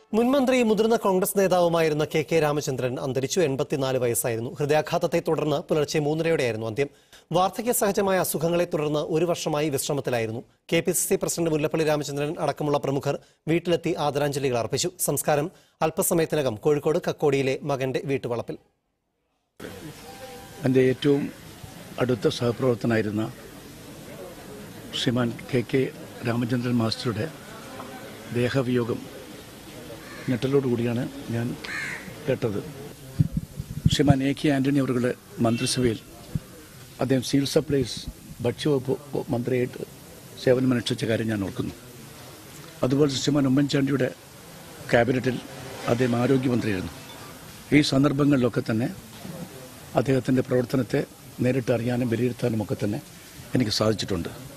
മുൻമന്ത്രി മുതിർന്ന കോൺഗ്രസ് നേതാവുമായിരുന്ന കെ കെ രാമചന്ദ്രൻ അന്തരിച്ചു എൺപത്തിനാല് വയസ്സായിരുന്നു ഹൃദയാഘാതത്തെ തുടർന്ന് പുലർച്ചെ മൂന്നരയോടെയായിരുന്നു അന്ത്യം വാർദ്ധക്യ സഹജമായ അസുഖങ്ങളെ തുടർന്ന് ഒരു വർഷമായി വിശ്രമത്തിലായിരുന്നു K P C C president Mullappally Ramachandran അടക്കമുള്ള പ്രമുഖർ വീട്ടിലെത്തി ആദരാഞ്ജലികൾ അർപ്പിച്ചു സംസ്കാരം അല്പസമയത്തിനകം കോഴിക്കോട് കക്കോടിയിലെ മകന്റെ വീട്ടുവളപ്പിൽ എൻ്റെ ഏറ്റവും അടുത്ത സഹപ്രവർത്തനായിരുന്ന ശ്രീമാൻ കെ കെ രാമചന്ദ്രൻ മാസ്റ്ററുടെ ദേഹവിയോഗം ഞെട്ടലോടുകൂടിയാണ് ഞാൻ കേട്ടത് ശ്രീമാൻ എ കെ ആൻ്റണി അവരുടെ മന്ത്രിസഭയിൽ അദ്ദേഹം സിവിൽ സപ്ലൈസ് ഭക്ഷ്യവകുപ്പ് മന്ത്രിയായിട്ട് സേവനമനുഷ്ഠിച്ച കാര്യം ഞാൻ ഓർക്കുന്നു അതുപോലെ ശ്രീമാൻ ഉമ്മൻചാണ്ടിയുടെ ക്യാബിനറ്റിൽ അദ്ദേഹം ആരോഗ്യമന്ത്രിയായിരുന്നു ഈ സന്ദർഭങ്ങളിലൊക്കെ തന്നെ അദ്ദേഹത്തിൻ്റെ പ്രവർത്തനത്തെ നേരിട്ട് അറിയാനും വിലയിരുത്താനും ഒക്കെ തന്നെ എനിക്ക് സാധിച്ചിട്ടുണ്ട്